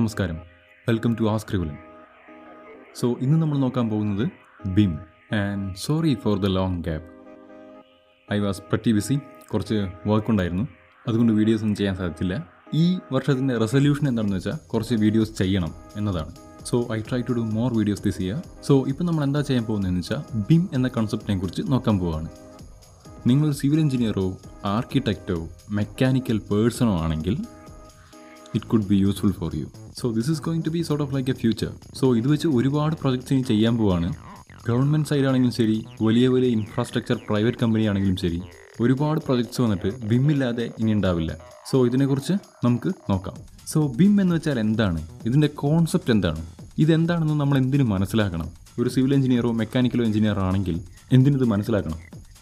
നമസ്കാരം welcome to ask റിവലൻ so ഇന്ന് നമ്മൾ നോക്കാൻ പോകുന്നത് BIM and sorry for the long gap I was pretty busy കുറച്ച് വർക്ക് ഉണ്ടായിരുന്നു അതുകൊണ്ട് വീഡിയോസ് ഒന്നും ചെയ്യാൻ സാധിച്ചില്ല ഈ വർഷത്തിൻ്റെ റെസൊല്യൂഷൻ എന്താണെന്ന് വെച്ചാൽ കുറച്ച് വീഡിയോസ് ചെയ്യണം എന്നതാണ് so I try to do more videos this year so ഇപ്പം നമ്മൾ എന്താ ചെയ്യാൻ പോകുന്നതെന്ന് വെച്ചാൽ ബിം എന്ന കൺസെപ്റ്റിനെ കുറിച്ച് നോക്കാൻ പോവുകയാണ് നിങ്ങൾ സിവിൽ എഞ്ചിനീയറോ ആർക്കിടെക്റ്റോ മെക്കാനിക്കൽ പേഴ്സണോ ആണെങ്കിൽ it could be useful for you so this is going to be sort of like a future so ഇത് വെച്ച് ഒരുപാട് പ്രൊജക്ട്സ് ഇനി ചെയ്യാൻ പോവാണ് ഗവൺമെൻറ് സൈഡ് ആണെങ്കിലും ശരി വലിയ വലിയ ഇൻഫ്രാസ്ട്രക്ചർ പ്രൈവറ്റ് കമ്പനി ആണെങ്കിലും ശരി ഒരുപാട് പ്രൊജക്ട്സ് വന്നിട്ട് ബിം ഇല്ലാതെ ഇനി ഉണ്ടാവില്ല സോ ഇതിനെക്കുറിച്ച് നമുക്ക് നോക്കാം സോ ബിം എന്ന് വെച്ചാൽ എന്താണ് ഇതിൻ്റെ കോൺസെപ്റ്റ് എന്താണ് ഇതെന്താണെന്ന് നമ്മൾ എന്തിനു മനസ്സിലാക്കണം ഒരു സിവിൽ എഞ്ചിനീയറോ മെക്കാനിക്കലോ എഞ്ചിനീയറോ ആണെങ്കിൽ എന്തിനിത് മനസ്സിലാക്കണം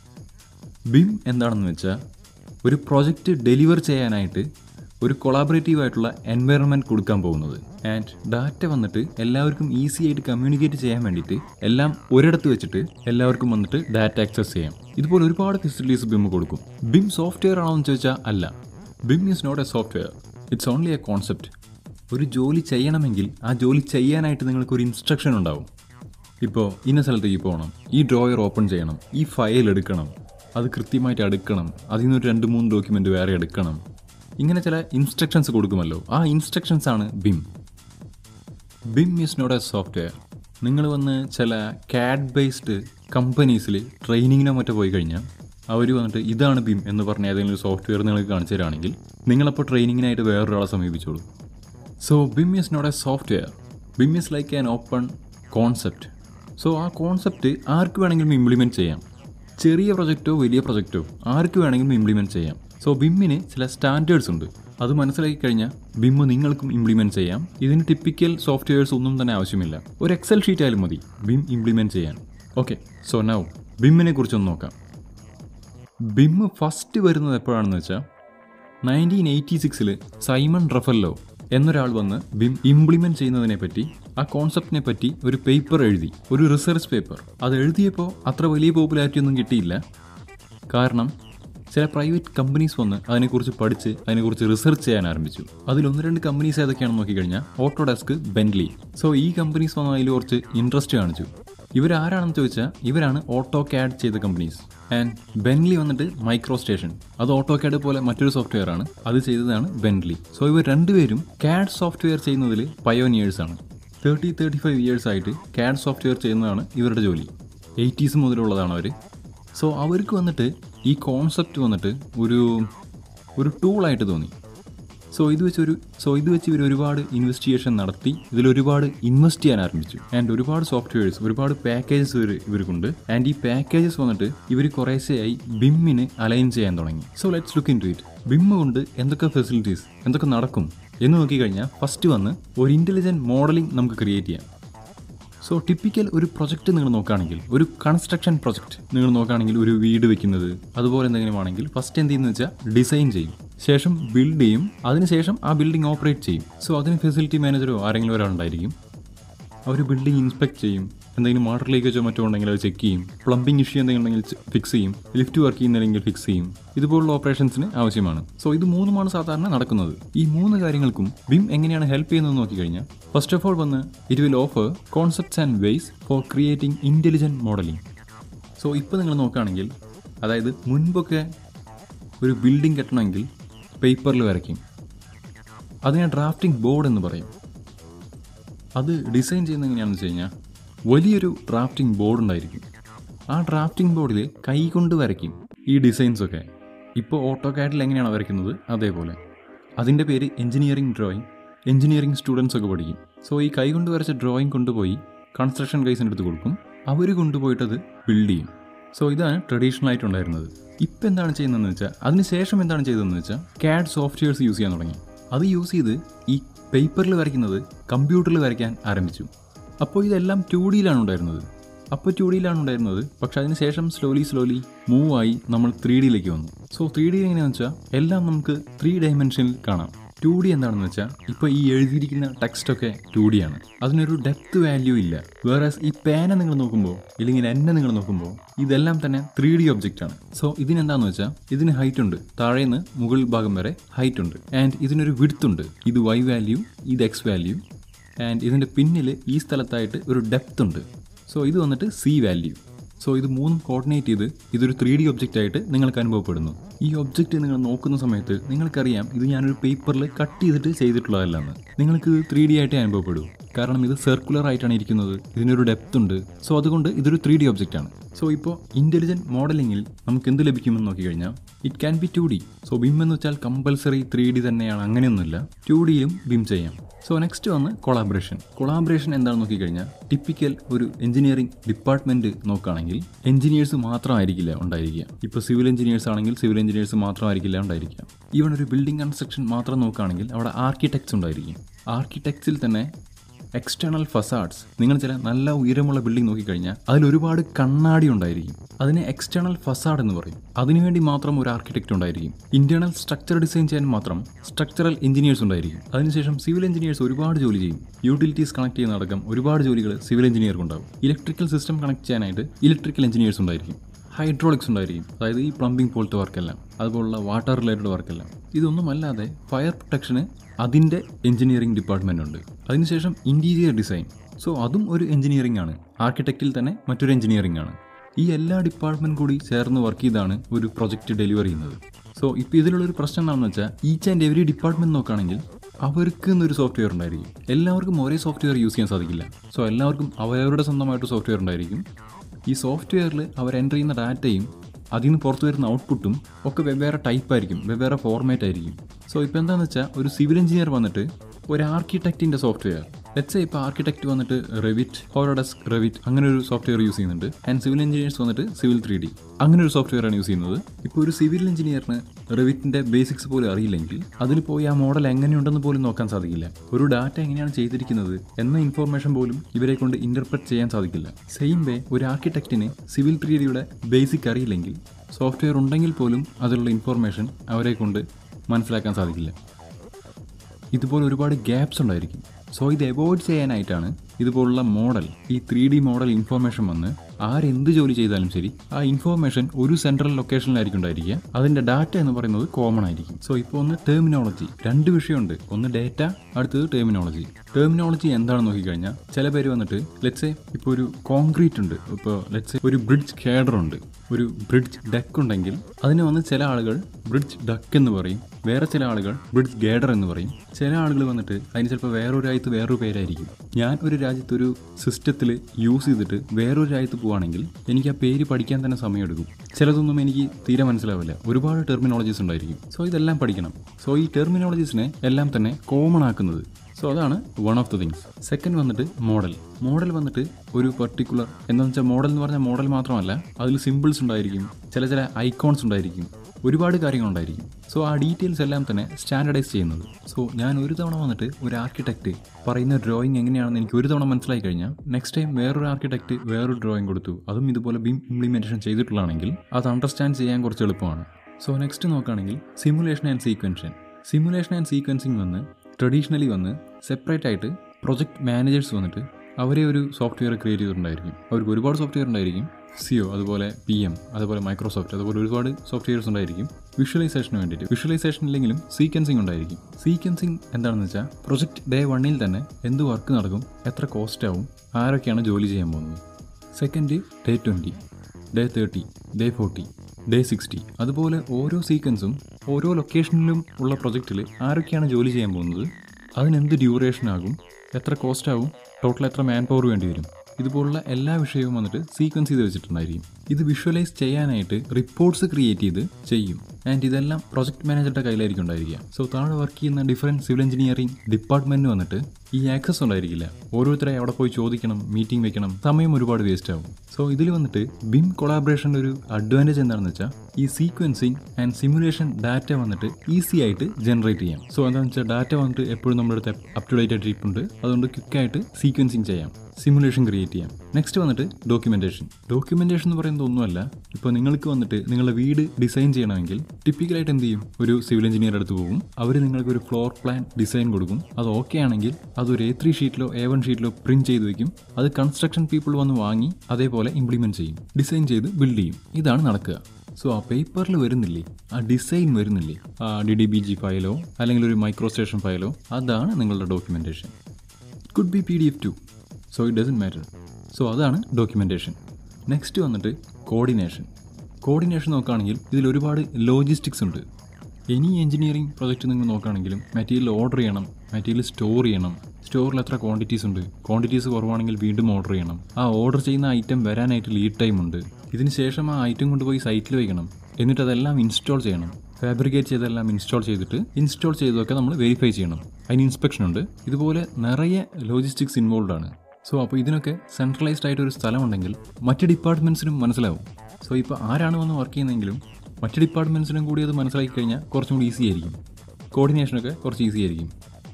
ബിം എന്താണെന്ന് വെച്ചാൽ ഒരു പ്രോജക്റ്റ് ഡെലിവർ ചെയ്യാനായിട്ട് ഒരു കൊളാബറേറ്റീവ് ആയിട്ടുള്ള എൻവയറൺമെൻറ്റ് കൊടുക്കാൻ പോകുന്നത് ആൻഡ് ഡാറ്റ വന്നിട്ട് എല്ലാവർക്കും ഈസി ആയിട്ട് കമ്മ്യൂണിക്കേറ്റ് ചെയ്യാൻ വേണ്ടിയിട്ട് എല്ലാം ഒരിടത്ത് വെച്ചിട്ട് എല്ലാവർക്കും വന്നിട്ട് ഡാറ്റ ആക്സസ് ചെയ്യാം ഇതുപോലെ ഒരുപാട് ഫെസിലിറ്റീസ് ബിം കൊടുക്കും ബിം സോഫ്റ്റ്വെയർ ആണോ എന്ന് ചോദിച്ചാൽ അല്ല BIM is not a software it's only a concept ഒരു ജോലി ചെയ്യണമെങ്കിൽ ആ ജോലി ചെയ്യാനായിട്ട് നിങ്ങൾക്ക് ഒരു ഇൻസ്ട്രക്ഷൻ ഉണ്ടാവും ഇപ്പോൾ ഇന്ന സ്ഥലത്തേക്ക് പോകണം ഈ ഡ്രോയർ ഓപ്പൺ ചെയ്യണം ഈ ഫയൽ എടുക്കണം അത് കൃത്യമായിട്ട് അടുക്കണം അതിൽ നിന്ന് ഒരു രണ്ട് മൂന്ന് ഡോക്യുമെൻ്റ് വേറെ എടുക്കണം ഇങ്ങനെ ചില ഇൻസ്ട്രക്ഷൻസ് കൊടുക്കുമല്ലോ ആ ഇൻസ്ട്രക്ഷൻസ് ആണ് BIM BIM is not a software നിങ്ങൾ വന്ന് ചില കാഡ് ബേസ്ഡ് കമ്പനീസിൽ ട്രെയിനിങ്ങിനോ മറ്റോ പോയി കഴിഞ്ഞാൽ അവർ വന്നിട്ട് ഇതാണ് ബിം എന്ന് പറഞ്ഞ ഏതെങ്കിലും ഒരു സോഫ്റ്റ്വെയർ നിങ്ങൾക്ക് കാണിച്ചു തരാണെങ്കിൽ നിങ്ങളപ്പോൾ ട്രെയിനിങ്ങിനായിട്ട് വേറൊരാളെ സമീപിച്ചോളൂ so BIM is not a software BIM is like an open concept so ആ കോൺസെപ്റ്റ് ആർക്ക് വേണമെങ്കിലും ഇംപ്ലിമെൻറ്റ് ചെയ്യാം ചെറിയ പ്രൊജക്റ്റോ വലിയ പ്രൊജക്റ്റോ ആർക്ക് വേണമെങ്കിലും ഇംപ്ലിമെൻറ്റ് ചെയ്യാം സോ ബിമ്മിന് ചില സ്റ്റാൻഡേർഡ്സ് ഉണ്ട് അത് മനസ്സിലാക്കി കഴിഞ്ഞാൽ ബിമ്മ് നിങ്ങൾക്കും ഇംപ്ലിമെൻറ്റ് ചെയ്യാം ഇതിന് ടിപ്പിക്കൽ സോഫ്റ്റ്വെയർസ് ഒന്നും തന്നെ ആവശ്യമില്ല ഒരു എക്സൽ ഷീറ്റ് ആയാലും മതി ബിം ഇംപ്ലിമെൻറ്റ് ചെയ്യാൻ ഓക്കെ സോ നൗ ബിമ്മിനെ കുറിച്ചൊന്ന് നോക്കാം ബിമ്മ് ഫസ്റ്റ് വരുന്നത് എപ്പോഴാണെന്ന് വെച്ചാൽ നയൻറ്റീൻ എയ്റ്റി സിക്സിൽ സൈമൺ റഫല്ലോ എന്നൊരാൾ വന്ന് ബിം ഇംപ്ലിമെൻറ്റ് ചെയ്യുന്നതിനെ പറ്റി ആ കോൺസെപ്റ്റിനെ പറ്റി ഒരു പേപ്പർ എഴുതി ഒരു റിസർച്ച് പേപ്പർ അത് എഴുതിയപ്പോൾ അത്ര വലിയ പോപ്പുലാരിറ്റി ഒന്നും കിട്ടിയില്ല കാരണം ചില പ്രൈവറ്റ് കമ്പനീസ് വന്ന് അതിനെക്കുറിച്ച് പഠിച്ച് അതിനെക്കുറിച്ച് റിസർച്ച് ചെയ്യാൻ ആരംഭിച്ചു അതിൽ ഒന്ന് രണ്ട് കമ്പനീസ് ഏതൊക്കെയാണെന്ന് നോക്കിക്കഴിഞ്ഞാൽ ഓട്ടോഡെസ്ക് ബെൻലി സോ ഈ കമ്പനീസ് വന്ന് അതിൽ കുറച്ച് ഇൻട്രസ്റ്റ് കാണിച്ചു ഇവരാരാണെന്ന് ചോദിച്ചാൽ ഇവരാണ് ഓട്ടോ ക്യാഡ് ചെയ്ത കമ്പനീസ് ആൻഡ് ബെൻലി വന്നിട്ട് മൈക്രോ സ്റ്റേഷൻ അത് ഓട്ടോ ക്യാഡ് പോലെ മറ്റൊരു സോഫ്റ്റ്വെയർ ആണ് അത് ചെയ്തതാണ് ബെൻലി സോ ഇവർ രണ്ടുപേരും ക്യാഡ് സോഫ്റ്റ്വെയർ ചെയ്യുന്നതിൽ പയോനിയേഴ്സ് ആണ് തേർട്ടി തേർട്ടി ഫൈവ് ഇയേഴ്സ് ആയിട്ട് ക്യാഡ് സോഫ്റ്റ്വെയർ ചെയ്യുന്നതാണ് ഇവരുടെ ജോലി എയ്റ്റീസ് മുതലുള്ളതാണ് അവർ സോ അവർക്ക് വന്നിട്ട് ഈ കോൺസെപ്റ്റ് വന്നിട്ട് ഒരു ഒരു ടൂളായിട്ട് തോന്നി സോ ഇത് വെച്ച് ഒരു സോ ഇത് വെച്ച് ഇവർ ഒരുപാട് ഇൻവെസ്റ്റിഗേഷൻ നടത്തി ഇതിൽ ഒരുപാട് ഇൻവെസ്റ്റ് ചെയ്യാൻ ആരംഭിച്ചു ആൻഡ് ഒരുപാട് സോഫ്റ്റ്വെയർസ് ഒരുപാട് പാക്കേജസ് ഇവർ ഇവർക്കുണ്ട് ആൻഡ് ഈ പാക്കേജസ് വന്നിട്ട് ഇവർ കുറേശ്ശെയായി ബിമ്മിന് അലൈൻ ചെയ്യാൻ തുടങ്ങി so let's look in to it BIM കൊണ്ട് എന്തൊക്കെ ഫെസിലിറ്റീസ് എന്തൊക്കെ നടക്കും എന്ന് നോക്കിക്കഴിഞ്ഞാൽ ഫസ്റ്റ് വന്ന് ഒരു ഇൻ്റലിജൻറ്റ് മോഡലിംഗ് നമുക്ക് ക്രിയേറ്റ് ചെയ്യാം സോ ടിപ്പിക്കൽ ഒരു പ്രൊജക്റ്റ് നിങ്ങൾ നോക്കുകയാണെങ്കിൽ ഒരു കൺസ്ട്രക്ഷൻ പ്രൊജക്റ്റ് നിങ്ങൾ നോക്കുകയാണെങ്കിൽ ഒരു വീട് വെക്കുന്നത് അതുപോലെ എന്തെങ്കിലും ആണെങ്കിൽ ഫസ്റ്റ് എന്ത് ചെയ്യുന്നത് വെച്ചാൽ ഡിസൈൻ ചെയ്യും ശേഷം ബിൽഡ് ചെയ്യും അതിനുശേഷം ആ ബിൽഡിംഗ് ഓപ്പറേറ്റ് ചെയ്യും സോ അതിന് ഫെസിലിറ്റി മാനേജറോ ആരെങ്കിലും ഒരാളുണ്ടായിരിക്കും അവർ ബിൽഡിംഗ് ഇൻസ്പെക്ട് ചെയ്യും എന്തെങ്കിലും വാട്ടർ ലീക്കേജോ മറ്റോ ഉണ്ടെങ്കിൽ അത് ചെക്ക് ചെയ്യും പ്ലംബിംഗ് ഇഷ്യൂ എന്തെങ്കിലും ഉണ്ടെങ്കിൽ ഫിക്സ് ചെയ്യും ലിഫ്റ്റ് വർക്ക് ചെയ്യുന്നില്ലെങ്കിൽ ഫിക്സ് ചെയ്യും ഇതുപോലുള്ള ഓപ്പറേഷൻസിന് ആവശ്യമാണ് സോ ഇത് മൂന്നുമാണ് സാധാരണ നടക്കുന്നത് ഈ മൂന്ന് കാര്യങ്ങൾക്കും ബിം എങ്ങനെയാണ് ഹെൽപ്പ് ചെയ്യുന്നത് നോക്കിക്കഴിഞ്ഞാൽ ഫസ്റ്റ് ഓഫ് ഓൾ വന്ന് it will offer concepts and ways for creating intelligent modelling so ഇപ്പോൾ നിങ്ങൾ നോക്കുകയാണെങ്കിൽ അതായത് മുൻപൊക്കെ ഒരു ബിൽഡിംഗ് കെട്ടണമെങ്കിൽ പേപ്പറിൽ വരയ്ക്കും അതിനെ ഡ്രാഫ്റ്റിംഗ് ബോർഡ് എന്ന് പറയും അത് ഡിസൈൻ ചെയ്യുന്നത് എങ്ങനെയാണെന്ന് വെച്ച് കഴിഞ്ഞാൽ വലിയൊരു ഡ്രാഫ്റ്റിംഗ് ബോർഡ് ഉണ്ടായിരിക്കും ആ ഡ്രാഫ്റ്റിംഗ് ബോർഡിൽ കൈ കൊണ്ട് വരയ്ക്കും ഈ ഡിസൈൻസ് ഒക്കെ ഇപ്പോൾ ഓട്ടോ കാഡിൽ എങ്ങനെയാണ് വരയ്ക്കുന്നത് അതേപോലെ അതിൻ്റെ പേര് എഞ്ചിനീയറിംഗ് ഡ്രോയിങ് എഞ്ചിനീയറിംഗ് സ്റ്റുഡൻസ് ഒക്കെ പഠിക്കും സോ ഈ കൈ കൊണ്ട് വരച്ച ഡ്രോയിങ് കൊണ്ടുപോയി കൺസ്ട്രക്ഷൻ ഗൈസിൻ്റെ അടുത്ത് കൊടുക്കും അവർ കൊണ്ടുപോയിട്ടത് ബിൽഡ് ചെയ്യും സോ ഇതാണ് ട്രഡീഷണൽ ആയിട്ടുണ്ടായിരുന്നത് ഇപ്പം എന്താണ് ചെയ്യുന്നതെന്ന് വെച്ചാൽ അതിനുശേഷം എന്താണ് ചെയ്തതെന്ന് വെച്ചാൽ കാഡ് സോഫ്റ്റ്വെയർസ് യൂസ് ചെയ്യാൻ തുടങ്ങി അത് യൂസ് ചെയ്ത് ഈ പേപ്പറിൽ വരയ്ക്കുന്നത് കമ്പ്യൂട്ടറിൽ വരയ്ക്കാൻ ആരംഭിച്ചു അപ്പോൾ ഇതെല്ലാം ടു ഡിയിലാണ് ഉണ്ടായിരുന്നത് അപ്പോൾ ടു ഡിയിലാണ് ഉണ്ടായിരുന്നത് പക്ഷെ അതിനുശേഷം സ്ലോലി സ്ലോലി മൂവ് ആയി നമ്മൾ ത്രീ ഡിയിലേക്ക് വന്നു സോ ത്രീ ഡി എങ്ങനെയാണെന്ന് വെച്ചാൽ എല്ലാം നമുക്ക് ത്രീ ഡയമെൻഷനിൽ കാണാം ടു ഡി എന്താണെന്ന് വെച്ചാൽ ഇപ്പോൾ ഈ എഴുതിയിരിക്കുന്ന ടെക്സ്റ്റൊക്കെ ടു ഡി ആണ് അതിനൊരു ഡെപ്ത് വാല്യൂ ഇല്ല വേറെ ഈ പേന നിങ്ങൾ നോക്കുമ്പോൾ ഇല്ലെങ്കിൽ എന്നെ നിങ്ങൾ നോക്കുമ്പോൾ ഇതെല്ലാം തന്നെ ത്രീ ഡി ഒബ്ജക്റ്റ് ആണ് സോ ഇതിനെന്താന്ന് വെച്ചാൽ ഇതിന് ഹൈറ്റ് ഉണ്ട് താഴേന്ന് മുകൾ ഭാഗം വരെ ഹൈറ്റ് ഉണ്ട് ആൻഡ് ഇതിനൊരു വിഡ്ത്ത് ഉണ്ട് ഇത് വൈ വാല്യൂ ഇത് എക്സ് വാല്യൂ ആൻഡ് ഇതിൻ്റെ പിന്നിൽ ഈ സ്ഥലത്തായിട്ട് ഒരു ഡെപ്ത് ഉണ്ട് സോ ഇത് വന്നിട്ട് സി വാല്യൂ സോ ഇത് മൂന്നും കോർഡിനേറ്റ് ചെയ്ത് ഇതൊരു ത്രീ ഡി ഒബ്ജക്റ്റ് ആയിട്ട് നിങ്ങൾക്ക് അനുഭവപ്പെടുന്നു ഈ ഒബ്ജക്റ്റ് നിങ്ങൾ നോക്കുന്ന സമയത്ത് നിങ്ങൾക്കറിയാം ഇത് ഞാനൊരു പേപ്പറിൽ കട്ട് ചെയ്തിട്ട് ചെയ്തിട്ടുള്ളതല്ലെന്ന് നിങ്ങൾക്ക് ഇത് ത്രീ ഡി ആയിട്ടേ അനുഭവപ്പെടൂ കാരണം ഇത് സർക്കുലർ ആയിട്ടാണ് ഇരിക്കുന്നത് ഇതിനൊരു ഡെപ്ത് ഉണ്ട് സോ അതുകൊണ്ട് ഇതൊരു ത്രീ ഡി ഒബ്ജക്റ്റ് ആണ് സോ ഇപ്പോൾ ഇൻ്റലിജൻറ്റ് മോഡലിംഗിൽ നമുക്ക് എന്ത് ലഭിക്കുമെന്ന് നോക്കിക്കഴിഞ്ഞാൽ it can be two D so BIM എന്ന് വെച്ചാൽ കമ്പൽസറി ത്രീ ഡി തന്നെയാണ് അങ്ങനെയൊന്നുമില്ല ടു ഡിയിലും ബിം ചെയ്യാം സോ നെക്സ്റ്റ് വന്ന് കൊളാബറേഷൻ കൊളാബറേഷൻ എന്താണെന്ന് നോക്കിക്കഴിഞ്ഞാൽ ടിപ്പിക്കൽ ഒരു എഞ്ചിനീയറിംഗ് ഡിപ്പാർട്ട്മെന്റ് നോക്കുകയാണെങ്കിൽ എഞ്ചിനീയേഴ്സ് മാത്രമായിരിക്കില്ല ഉണ്ടായിരിക്കുക ഇപ്പോൾ സിവിൽ എഞ്ചിനീയേഴ്സ് ആണെങ്കിൽ സിവിൽ എഞ്ചിനീയേഴ്സ് മാത്രമായിരിക്കില്ല ഉണ്ടായിരിക്കുക ഈവൻ ഒരു ബിൽഡിംഗ് കൺസ്ട്രക്ഷൻ മാത്രം നോക്കുകയാണെങ്കിൽ അവിടെ ആർക്കിടെക്ട്സ് ഉണ്ടായിരിക്കും ആർക്കിടെക്ട്സിൽ തന്നെ എക്സ്റ്റേണൽ ഫസാഡ്സ് നിങ്ങൾ ചില നല്ല ഉയരമുള്ള ബിൽഡിംഗ് നോക്കിക്കഴിഞ്ഞാൽ അതിൽ ഒരുപാട് കണ്ണാടി ഉണ്ടായിരിക്കും അതിനെ എക്സ്റ്റേണൽ ഫസാഡ് എന്ന് പറയും അതിനുവേണ്ടി മാത്രം ഒരു ആർക്കിടെക്ട് ഉണ്ടായിരിക്കും ഇന്റേണൽ സ്ട്രക്ചർ ഡിസൈൻ ചെയ്യാൻ മാത്രം സ്ട്രക്ചറൽ എഞ്ചിനീയേഴ്സ് ഉണ്ടായിരിക്കും അതിനുശേഷം സിവിൽ എഞ്ചിനീയേഴ്സ് ഒരുപാട് ജോലി ചെയ്യും യൂട്ടിലിറ്റീസ് കണക്ട് ചെയ്യുന്ന അടക്കം ഒരുപാട് ജോലികൾ സിവിൽ എഞ്ചിനീയർക്ക് ഉണ്ടാവും ഇലക്ട്രിക്കൽ സിസ്റ്റം കണക്ട് ചെയ്യാനായിട്ട് ഇലക്ട്രിക്കൽ എഞ്ചിനീയേഴ്സ് ഉണ്ടായിരിക്കും ഹൈഡ്രോളിക്സ് ഉണ്ടായിരിക്കും അതായത് ഈ പ്ലംബിംഗ് പോലത്തെ വർക്കെല്ലാം അതുപോലുള്ള വാട്ടർ റിലേറ്റഡ് വർക്കെല്ലാം ഇതൊന്നുമല്ലാതെ ഫയർ പ്രൊട്ടക്ഷന് അതിൻ്റെ എഞ്ചിനീയറിംഗ് ഡിപ്പാർട്ട്മെൻ്റ് ഉണ്ട് അതിനുശേഷം ഇൻറ്റീരിയർ ഡിസൈൻ സോ അതും ഒരു എഞ്ചിനീയറിംഗ് ആണ് ആർക്കിടെക്റ്റിൽ തന്നെ മറ്റൊരു എഞ്ചിനീയറിംഗ് ആണ് ഈ എല്ലാ ഡിപ്പാർട്ട്മെൻറ്റ് കൂടി ചേർന്ന് വർക്ക് ചെയ്താണ് ഒരു പ്രൊജക്റ്റ് ഡെലിവർ ചെയ്യുന്നത് സോ ഇപ്പോൾ ഇതിലുള്ളൊരു പ്രശ്നം എന്താണെന്ന് വെച്ചാൽ ഈച്ച് ആൻഡ് എവറി ഡിപ്പാർട്ട്മെൻറ്റ് നോക്കുകയാണെങ്കിൽ അവർക്ക് എന്നൊരു സോഫ്റ്റ്വെയർ ഉണ്ടായിരിക്കും എല്ലാവർക്കും ഒരേ സോഫ്റ്റ്വെയർ യൂസ് ചെയ്യാൻ സാധിക്കില്ല സോ എല്ലാവർക്കും അവരവരുടെ സ്വന്തമായിട്ട് സോഫ്റ്റ്വെയർ ഉണ്ടായിരിക്കും ഈ സോഫ്റ്റ്വെയറിൽ അവർ എൻ്റർ ചെയ്യുന്ന ഡാറ്റയും അതിൽ നിന്ന് പുറത്തു വരുന്ന ഔട്ട്പുട്ടും ഒക്കെ വെവ്വേറെ ടൈപ്പ് ആയിരിക്കും വെവ്വേറെ ഫോർമാറ്റ് ആയിരിക്കും സോ ഇപ്പോൾ എന്താണെന്ന് വെച്ചാൽ ഒരു സിവിൽ എഞ്ചിനീയർ വന്നിട്ട് ഒരു ആർക്കിടെക്റ്റിൻ്റെ സോഫ്റ്റ്വെയർ ലെറ്റ്സ് ഇപ്പോൾ ആർക്കിടെക്ട് വന്നിട്ട് റെവിറ്റ് ഹോറോഡെസ്ക് റെവിറ്റ് അങ്ങനെ ഒരു സോഫ്റ്റ്വെയർ യൂസ് ചെയ്യുന്നുണ്ട് ആൻഡ് സിവിൽ എഞ്ചിനീയേഴ്സ് വന്നിട്ട് സിവിൽ ത്രീ ഡി അങ്ങനെ ഒരു സോഫ്റ്റ്വെയർ ആണ് യൂസ് ചെയ്യുന്നത് ഇപ്പോൾ ഒരു സിവിൽ എഞ്ചിനീയറിന് റെവിറ്റിൻ്റെ ബേസിക്സ് പോലും അറിയില്ലെങ്കിൽ അതിൽ പോയി ആ മോഡൽ എങ്ങനെയുണ്ടെന്ന് പോലും നോക്കാൻ സാധിക്കില്ല ഒരു ഡാറ്റ എങ്ങനെയാണ് ചെയ്തിരിക്കുന്നത് എന്ന ഇൻഫോർമേഷൻ പോലും ഇവരെ കൊണ്ട് ഇന്റർപ്രറ്റ് ചെയ്യാൻ സാധിക്കില്ല സെയിം വേ ഒരു ആർക്കിടെക്റ്റിന് സിവിൽ ത്രീ ഡിയുടെ ബേസിക് അറിയില്ലെങ്കിൽ സോഫ്റ്റ്വെയർ ഉണ്ടെങ്കിൽ പോലും അതിലുള്ള ഇൻഫോർമേഷൻ അവരെ കൊണ്ട് മനസ്സിലാക്കാൻ സാധിക്കില്ല ഇതുപോലെ ഒരുപാട് ഗ്യാപ്സ് ഉണ്ടായിരിക്കും സോ ഇത് അവോയ്ഡ് ചെയ്യാനായിട്ടാണ് ഇതുപോലുള്ള മോഡൽ ഈ ത്രീ ഡി മോഡൽ ഇൻഫോർമേഷൻ വന്ന് ആരെന്ത് ജോലി ചെയ്താലും ശരി ആ ഇൻഫോർമേഷൻ ഒരു സെൻട്രൽ ലൊക്കേഷനിലായിരിക്കും ഉണ്ടായിരിക്കുക അതിന്റെ ഡാറ്റ എന്ന് പറയുന്നത് കോമൺ ആയിരിക്കും സോ ഇപ്പോൾ ഒന്ന് ടെർമിനോളജി രണ്ട് വിഷയമുണ്ട് ഒന്ന് ഡേറ്റ അടുത്തത് ടെർമിനോളജി ടെർമിനോളജി എന്താണെന്ന് നോക്കിക്കഴിഞ്ഞാൽ ചില പേര് വന്നിട്ട് ലെറ്റ്സേ ഇപ്പോൾ ഒരു കോൺക്രീറ്റ് ഉണ്ട് ഇപ്പോൾ ലെറ്റ്സേ ഒരു ബ്രിഡ്ജ് കേഡർ ഉണ്ട് ഒരു ബ്രിഡ്ജ് ഡെക്ക് ഉണ്ടെങ്കിൽ അതിന് വന്ന് ചില ആളുകൾ ബ്രിഡ്ജ് ഡക്ക് എന്ന് പറയും വേറെ ചില ആളുകൾ ബ്രിഡ്ജ് ഗേഡർ എന്ന് പറയും ചില ആളുകൾ വന്നിട്ട് അതിന് ചിലപ്പോൾ വേറൊരു രാജ്യത്ത് വേറൊരു പേരായിരിക്കും ഞാൻ ഒരു രാജ്യത്ത് ഒരു സിസ്റ്റത്തിൽ യൂസ് ചെയ്തിട്ട് വേറൊരു രാജ്യത്ത് പോവുകയാണെങ്കിൽ എനിക്ക് ആ പേര് പഠിക്കാൻ തന്നെ സമയമെടുക്കും ചിലതൊന്നും എനിക്ക് തീരെ മനസ്സിലാവില്ല ഒരുപാട് ടെർമിനോളജീസ് ഉണ്ടായിരിക്കും സോ ഇതെല്ലാം പഠിക്കണം സോ ഈ ടെർമിനോളജീസിനെ എല്ലാം തന്നെ കോമൺ ആക്കുന്നത് സോ അതാണ് one of the things second വന്നിട്ട് മോഡൽ മോഡൽ വന്നിട്ട് ഒരു പർട്ടിക്കുലർ എന്താണെന്ന് വെച്ചാൽ മോഡൽ എന്ന് പറഞ്ഞാൽ മോഡൽ മാത്രമല്ല അതിൽ സിമ്പിൾസ് ഉണ്ടായിരിക്കും ചില ചില ഐക്കോൺസ് ഉണ്ടായിരിക്കും ഒരുപാട് കാര്യങ്ങളുണ്ടായിരിക്കും സോ ആ ഡീറ്റെയിൽസ് എല്ലാം തന്നെ സ്റ്റാൻഡർഡൈസ് ചെയ്യുന്നത് സോ ഞാൻ ഒരു തവണ വന്നിട്ട് ഒരു ആർക്കിടെക്റ്റ് പറയുന്ന ഡ്രോയിങ് എങ്ങനെയാണെന്ന് എനിക്ക് ഒരു തവണ മനസ്സിലായി കഴിഞ്ഞാൽ നെക്സ്റ്റ് ടൈം വേറൊരു ആർക്കിടെക്റ്റ് വേറൊരു ഡ്രോയിങ് കൊടുത്തു അതും ഇതുപോലെ ബിം ഇംപ്ലിമെൻറ്റേഷൻ ചെയ്തിട്ടുള്ളതാണെങ്കിൽ അത് അണ്ടർസ്റ്റാൻഡ് ചെയ്യാൻ കുറച്ച് എളുപ്പമാണ് സോ നെക്സ്റ്റ് നോക്കുകയാണെങ്കിൽ simulation and sequence simulation and sequencing വന്ന് ട്രഡീഷണലി വന്ന് സെപ്പറേറ്റ് ആയിട്ട് പ്രൊജക്ട് മാനേജേഴ്സ് വന്നിട്ട് അവരെ ഒരു സോഫ്റ്റ്വെയർ ക്രിയേറ്റ് ചെയ്തിട്ടുണ്ടായിരിക്കും അവർക്ക് ഒരുപാട് സോഫ്റ്റ്വെയർ ഉണ്ടായിരിക്കും സിഒ അതുപോലെ പി എം അതുപോലെ മൈക്രോസോഫ്റ്റ് അതുപോലെ ഒരുപാട് സോഫ്റ്റ്വെയർസ് ഉണ്ടായിരിക്കും വിഷ്വലൈസേഷന് വേണ്ടിയിട്ട് വിഷ്വലൈസേഷൻ ഇല്ലെങ്കിലും സീക്വൻസിങ് ഉണ്ടായിരിക്കും സീക്വൻസിങ് എന്താണെന്ന് വെച്ചാൽ പ്രൊജക്ട് ഡേ വണ്ണിൽ തന്നെ എന്ത് വർക്ക് നടക്കും എത്ര കോസ്റ്റ് ആവും ആരൊക്കെയാണ് ജോലി ചെയ്യാൻ പോകുന്നത് second day twenty day thirty day forty day sixty അതുപോലെ ഓരോ സീക്വൻസും ഓരോ ലൊക്കേഷനിലും ഉള്ള പ്രൊജക്റ്റിൽ ആരൊക്കെയാണ് ജോലി ചെയ്യാൻ പോകുന്നത് അതിനെന്ത് ഡ്യൂറേഷൻ ആകും എത്ര കോസ്റ്റ് ആകും ടോട്ടൽ എത്ര മാൻ പവർ വേണ്ടി വരും ഇതുപോലുള്ള എല്ലാ വിഷയവും വന്നിട്ട് സീക്വൻസ് ചെയ്ത് വെച്ചിട്ടുണ്ടായിരിക്കും ഇത് വിഷ്വലൈസ് ചെയ്യാനായിട്ട് റിപ്പോർട്ട്സ് ക്രിയേറ്റ് ചെയ്ത് ചെയ്യും ആൻഡ് ഇതെല്ലാം പ്രൊജക്ട് മാനേജറുടെ കയ്യിലായിരിക്കും ഉണ്ടായിരിക്കുക സോ താഴെ വർക്ക് ചെയ്യുന്ന ഡിഫറെൻറ്റ് സിവിൽ എഞ്ചിനീയറിംഗ് ഡിപ്പാർട്ട്മെന്റിന് വന്നിട്ട് ഈ ആക്സസ് ഉണ്ടായിരിക്കില്ല ഓരോരുത്തരെ അവിടെ പോയി ചോദിക്കണം മീറ്റിംഗ് വെക്കണം സമയം ഒരുപാട് വേസ്റ്റ് ആവും സോ ഇതിൽ വന്നിട്ട് ബിം കൊളാബറേഷൻ്റെ ഒരു അഡ്വാൻറ്റേജ് എന്താണെന്ന് വെച്ചാൽ ഈ സീക്വൻസിങ് ആൻഡ് സിമുലേഷൻ ഡാറ്റ വന്നിട്ട് ഈസി ആയിട്ട് ജനറേറ്റ് ചെയ്യാം സോ എന്താണെന്ന് വെച്ചാൽ ഡാറ്റ വന്നിട്ട് എപ്പോഴും നമ്മുടെ അടുത്ത് അപ് ടു ഡേറ്റ് ആയിട്ട് ഇരിപ്പുണ്ട് അതുകൊണ്ട് ക്വിക്കായിട്ട് സീക്വൻസിങ് ചെയ്യാം സിമുലേഷൻ ക്രിയേറ്റ് ചെയ്യാം നെക്സ്റ്റ് വന്നിട്ട് ഡോക്യുമെന്റേഷൻ ഡോക്യുമെന്റേഷൻ എന്ന് പറയുന്നത് ഒന്നുമല്ല ഇപ്പോൾ നിങ്ങൾക്ക് വന്നിട്ട് നിങ്ങളുടെ വീട് ഡിസൈൻ ചെയ്യണമെങ്കിൽ ടിപ്പിക്കലായിട്ട് എന്ത് ചെയ്യും ഒരു സിവിൽ എഞ്ചിനീയർ അടുത്ത് പോകും അവർ നിങ്ങൾക്ക് ഒരു ഫ്ലോർ പ്ലാൻ ഡിസൈൻ കൊടുക്കും അത് ഓക്കെ ആണെങ്കിൽ അതൊരു എ ത്രീ ഷീറ്റിലോ എ വൺ ഷീറ്റിലോ പ്രിന്റ് ചെയ്ത് വെക്കും അത് കൺസ്ട്രക്ഷൻ പീപ്പിൾ വന്ന് വാങ്ങി അതേപോലെ ഇംപ്ലിമെന്റ് ചെയ്യും ഡിസൈൻ ചെയ്ത് ബിൽഡ് ചെയ്യും ഇതാണ് നടക്കുക സോ ആ പേപ്പറിൽ വരുന്നില്ലേ ആ ഡിസൈൻ വരുന്നില്ലേ ആ ഡി ഡി ബി ജി ഫയലോ അല്ലെങ്കിൽ ഒരു മൈക്രോ സ്റ്റേഷൻ ഫയലോ അതാണ് നിങ്ങളുടെ documentation it could be P D F too so it doesn't matter so അതാണ് ഡോക്യുമെൻറ്റേഷൻ നെക്സ്റ്റ് വന്നിട്ട് കോർഡിനേഷൻ കോർഡിനേഷൻ നോക്കുകയാണെങ്കിൽ ഇതിൽ ഒരുപാട് ലോജിസ്റ്റിക്സ് ഉണ്ട് എനി എഞ്ചിനീയറിംഗ് പ്രൊജക്റ്റ് നിങ്ങൾ നോക്കുകയാണെങ്കിലും മെറ്റീരിയൽ ഓർഡർ ചെയ്യണം മെറ്റീരിയൽ സ്റ്റോർ ചെയ്യണം സ്റ്റോറിൽ എത്ര ക്വാണ്ടിറ്റീസ് ഉണ്ട് ക്വാണ്ടിറ്റീസ് കുറവാണെങ്കിൽ വീണ്ടും ഓർഡർ ചെയ്യണം ആ ഓർഡർ ചെയ്യുന്ന ഐറ്റം വരാനായിട്ട് ലീഡ് ടൈം ഉണ്ട് ഇതിന് ശേഷം ആ ഐറ്റം കൊണ്ടുപോയി സൈറ്റിൽ വയ്ക്കണം എന്നിട്ട് അതെല്ലാം ഇൻസ്റ്റാൾ ചെയ്യണം ഫാബ്രിക്കേറ്റ് ചെയ്തെല്ലാം ഇൻസ്റ്റാൾ ചെയ്തിട്ട് ഇൻസ്റ്റാൾ ചെയ്തതൊക്കെ നമ്മൾ വെരിഫൈ ചെയ്യണം അതിന് ഇൻസ്പെക്ഷൻ ഉണ്ട് ഇതുപോലെ നിറയെ ലോജിസ്റ്റിക്സ് ഇൻവോൾവ് ആണ് സോ അപ്പോൾ ഇതിനൊക്കെ സെൻട്രലൈസ്ഡ് ആയിട്ട് ഒരു സ്ഥലമുണ്ടെങ്കിൽ മറ്റ് ഡിപ്പാർട്ട്മെൻറ്റ്സിനും മനസ്സിലാവും സോ ഇപ്പോൾ ആരാണ് വന്ന് വർക്ക് ചെയ്യുന്നതെങ്കിലും മറ്റ് ഡിപ്പാർട്ട്മെൻറ്റ്സിനും കൂടി അത് മനസ്സിലാക്കി കഴിഞ്ഞാൽ കുറച്ചും കൂടി ഈസി ആയിരിക്കും കോർഡിനേഷനൊക്കെ കുറച്ച് ഈസി ആയിരിക്കും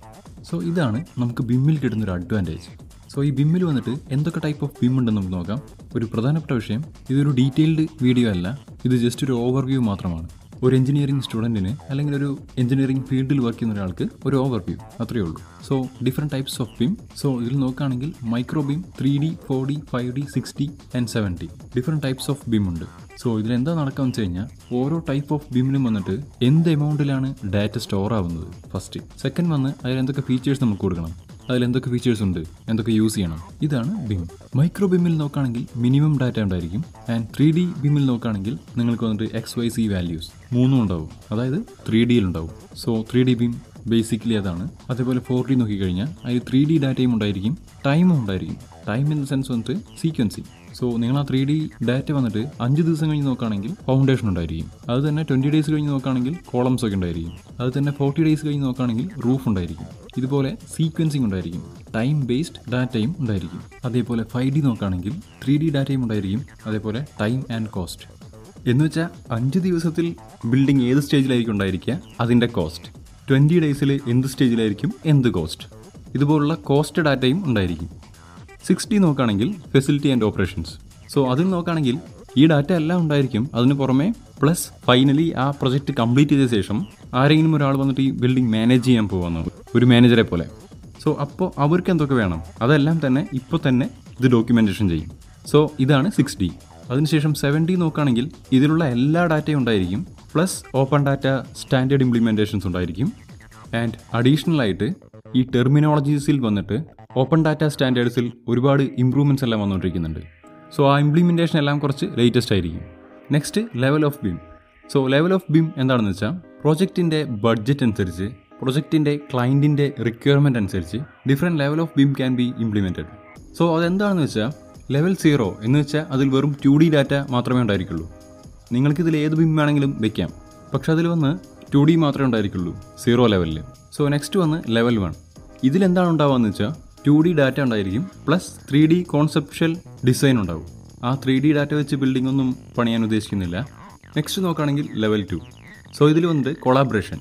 സോ ഇതാണ് നമുക്ക് ബിമ്മിൽ കിട്ടുന്നൊരു അഡ്വാൻറ്റേജ് സോ ഈ ബിമ്മിൽ വന്നിട്ട് എന്തൊക്കെ ടൈപ്പ് ഓഫ് ബിം ഉണ്ടെന്ന് നമുക്ക് നോക്കാം ഒരു പ്രധാനപ്പെട്ട വിഷയം ഇതൊരു ഡീറ്റെയിൽഡ് വീഡിയോ അല്ല ഇത് ജസ്റ്റ് ഒരു ഓവർവ്യൂ മാത്രമാണ് ഒരു എഞ്ചിനീയറിംഗ് സ്റ്റുഡൻറ്റിന് അല്ലെങ്കിൽ ഒരു എഞ്ചിനീയറിംഗ് ഫീൽഡിൽ വർക്ക് ചെയ്യുന്ന ഒരാൾക്ക് ഒരു ഓവർവ്യൂ അത്രയേ ഉള്ളൂ so different types of BIM so ഇതിൽ നോക്കുകയാണെങ്കിൽ micro BIM three D four D five D six D and seven D different types of BIM ഉണ്ട് സോ ഇതിലെന്താ നടക്കാന്ന് വെച്ച് കഴിഞ്ഞാൽ ഓരോ ടൈപ്പ് ഓഫ് ബിമിനും വന്നിട്ട് എന്ത് എമൗണ്ടിലാണ് ഡാറ്റ സ്റ്റോർ ആവുന്നത് ഫസ്റ്റ് സെക്കൻഡ് വന്ന് അതിൽ എന്തൊക്കെ ഫീച്ചേഴ്സ് നമുക്ക് കൊടുക്കണം അതിൽ എന്തൊക്കെ ഫീച്ചേഴ്സ് ഉണ്ട് എന്തൊക്കെ യൂസ് ചെയ്യണം ഇതാണ് ബിം മൈക്രോ ബിമ്മിൽ നോക്കുകയാണെങ്കിൽ മിനിമം ഡാറ്റ ഉണ്ടായിരിക്കും ആൻഡ് ത്രീ ഡി ബിമ്മിൽ നോക്കുകയാണെങ്കിൽ നിങ്ങൾക്ക് വന്നിട്ട് എക്സ് വൈ സി വാല്യൂസ് മൂന്നും ഉണ്ടാവും അതായത് ത്രീ ഡിയിൽ ഉണ്ടാവും so three D BIM basically അതാണ് അതേപോലെ ഫോർ ഡി നോക്കിക്കഴിഞ്ഞാൽ അതിൽ ത്രീ ഡി ഡാറ്റയും ഉണ്ടായിരിക്കും ടൈമും ഉണ്ടായിരിക്കും ടൈം ഇൻ ദ സെൻസ് വന്നിട്ട് സീക്വൻസി സോ നിങ്ങൾ ആ ത്രീ ഡി ഡാറ്റ വന്നിട്ട് അഞ്ച് ദിവസം കഴിഞ്ഞ് നോക്കുകയാണെങ്കിൽ ഫൗണ്ടേഷൻ ഉണ്ടായിരിക്കും അത് തന്നെ ട്വൻറ്റി ഡേയ്സ് കഴിഞ്ഞ് നോക്കുകയാണെങ്കിൽ കോളംസ് ഒക്കെ ഉണ്ടായിരിക്കും അത് തന്നെ ഫോർട്ടി ഡേയ്സ് കഴിഞ്ഞ് നോക്കുകയാണെങ്കിൽ റൂഫ് ഉണ്ടായിരിക്കും ഇതുപോലെ സീക്വൻസിങ് ഉണ്ടായിരിക്കും ടൈം ബേസ്ഡ് ഡാറ്റയും ഉണ്ടായിരിക്കും അതേപോലെ ഫൈവ് ഡി നോക്കുകയാണെങ്കിൽ ത്രീ ഡി ഡാറ്റയും ഉണ്ടായിരിക്കും അതേപോലെ ടൈം ആൻഡ് കോസ്റ്റ് എന്ന് വെച്ചാൽ അഞ്ച് ദിവസത്തിൽ ബിൽഡിംഗ് ഏത് സ്റ്റേജിലായിരിക്കും ഉണ്ടായിരിക്കുക അതിൻ്റെ കോസ്റ്റ് ട്വൻറ്റി ഡേയ്സിൽ എന്ത് സ്റ്റേജിലായിരിക്കും എന്ത് കോസ്റ്റ് ഇതുപോലുള്ള കോസ്റ്റ് ഡാറ്റയും ഉണ്ടായിരിക്കും സിക്സ്റ്റി നോക്കുകയാണെങ്കിൽ ഫെസിലിറ്റി ആൻഡ് ഓപ്പറേഷൻസ് സോ അതിൽ നോക്കുകയാണെങ്കിൽ ഈ ഡാറ്റ എല്ലാം ഉണ്ടായിരിക്കും അതിന് പുറമെ പ്ലസ് ഫൈനലി ആ പ്രൊജക്റ്റ് കംപ്ലീറ്റ് ചെയ്ത ശേഷം ആരെങ്കിലും ഒരാൾ വന്നിട്ട് ഈ ബിൽഡിംഗ് മാനേജ് ചെയ്യാൻ പോകുന്നു ഒരു മാനേജറെ പോലെ സോ അപ്പോൾ അവർക്ക് എന്തൊക്കെ വേണം അതെല്ലാം തന്നെ ഇപ്പോൾ തന്നെ ഇത് ഡോക്യുമെൻറ്റേഷൻ ചെയ്യും സോ ഇതാണ് സിക്സ് ഡി അതിനുശേഷം സെവൻ ഡി നോക്കുകയാണെങ്കിൽ ഇതിലുള്ള എല്ലാ ഡാറ്റയും ഉണ്ടായിരിക്കും plus open data standard implementations ഉണ്ടായിരിക്കും ആൻഡ് അഡീഷണൽ ആയിട്ട് ഈ ടെർമിനോളജീസിൽ വന്നിട്ട് ഓപ്പൺ ഡാറ്റ സ്റ്റാൻഡേർഡ്സിൽ ഒരുപാട് ഇമ്പ്രൂവ്മെൻറ്റ്സ് എല്ലാം വന്നുകൊണ്ടിരിക്കുന്നുണ്ട് സോ ആ ഇംപ്ലിമെൻറ്റേഷൻ എല്ലാം കുറച്ച് ലേറ്റസ്റ്റ് ആയിരിക്കും next level of BIM so level of BIM എന്താണെന്ന് വെച്ചാൽ പ്രോജക്റ്റിൻ്റെ ബഡ്ജറ്റ് അനുസരിച്ച് പ്രൊജക്റ്റിൻ്റെ ക്ലയൻറ്റിൻ്റെ റിക്വയർമെൻറ്റ് അനുസരിച്ച് different level of BIM can be implemented so അതെന്താണെന്ന് വെച്ചാൽ ലെവൽ സീറോ എന്ന് വെച്ചാൽ അതിൽ വെറും ടു ഡി ഡാറ്റ മാത്രമേ ഉണ്ടായിരിക്കുള്ളൂ നിങ്ങൾക്കിതിൽ ഏത് ബിം വേണമെങ്കിലും വെക്കാം പക്ഷെ അതിൽ വന്ന് ടു ഡി മാത്രമേ ഉണ്ടായിരിക്കുള്ളൂ സീറോ ലെവലിൽ സോ നെക്സ്റ്റ് വന്ന് ലെവൽ വൺ ഇതിലെന്താണ് ഉണ്ടാവുകയെന്ന് വെച്ചാൽ ടു ഡി ഡാറ്റ ഉണ്ടായിരിക്കും plus three D conceptual design ഉണ്ടാവും ആ ത്രീ ഡി ഡാറ്റ വെച്ച് ബിൽഡിംഗ് ഒന്നും പണിയാൻ ഉദ്ദേശിക്കുന്നില്ല നെക്സ്റ്റ് നോക്കുകയാണെങ്കിൽ ലെവൽ ടു സോ ഇതിൽ വന്നിട്ട് കൊളാബറേഷൻ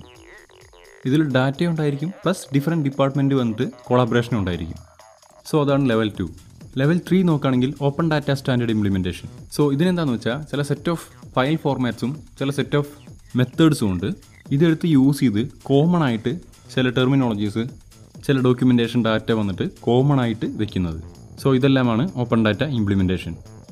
ഇതിൽ ഡാറ്റ ഉണ്ടായിരിക്കും പ്ലസ് ഡിഫറെൻറ്റ് ഡിപ്പാർട്ട്മെൻറ്റ് വന്നിട്ട് കൊളാബറേഷൻ ഉണ്ടായിരിക്കും സോ അതാണ് ലെവൽ ടു ലെവൽ ത്രീ നോക്കുകയാണെങ്കിൽ open data standard implementation so ഇതിനെന്താണെന്ന് വെച്ചാൽ ചില സെറ്റ് ഓഫ് ഫയൽ ഫോർമാറ്റ്സും ചില സെറ്റ് ഓഫ് മെത്തേഡ്സും ഉണ്ട് ഇതെടുത്ത് യൂസ് ചെയ്ത് കോമൺ ആയിട്ട് ചില ടെർമിനോളജീസ് ചില ഡോക്യുമെൻറ്റേഷൻ ഡാറ്റ വന്നിട്ട് കോമൺ ആയിട്ട് വെക്കുന്നത് സോ ഇതെല്ലാമാണ് open data implementation